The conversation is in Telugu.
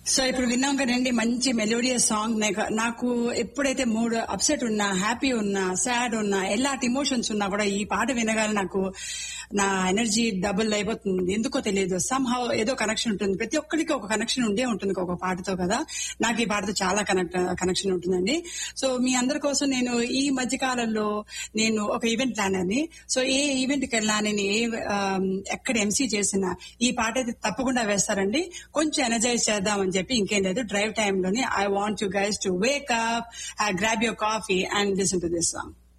సో ఇప్పుడు విన్నాం కదండి మంచి మెలోడియస్ సాంగ్ నాకు ఎప్పుడైతే మూడ్ అప్సెట్ ఉన్నా హ్యాపీ ఉన్నా సాడ్ ఉన్నా ఎలాంటి ఇమోషన్స్ ఉన్నా కూడా ఈ పాట వినగానే నాకు నా ఎనర్జీ డబుల్ అయిపోతుంది ఎందుకో తెలియదు సమ్ హౌ ఏదో కనెక్షన్ ఉంటుంది ప్రతి ఒక్కరికి ఒక కనెక్షన్ ఉండే ఉంటుంది ఒక పాటతో కదా నాకు ఈ పాటతో చాలా కనెక్ట్ కనెక్షన్ ఉంటుందండి సో మీ అందరి కోసం నేను ఈ మధ్య కాలంలో నేను ఒక ఈవెంట్ ప్లానర్ ని సో ఏ ఈవెంట్ కి వెళ్ళా నేను ఏ ఆమ్, ఎక్కడ ఎంసీ చేసినా ఈ పాట అయితే తప్పకుండా వేస్తారండి కొంచెం ఎనర్జైజ్ చేద్దామని చెప్పి ఇంకేం లేదు డ్రైవ్ టైమ్ లోని I want you guys to wake up grab your coffee and listen to this song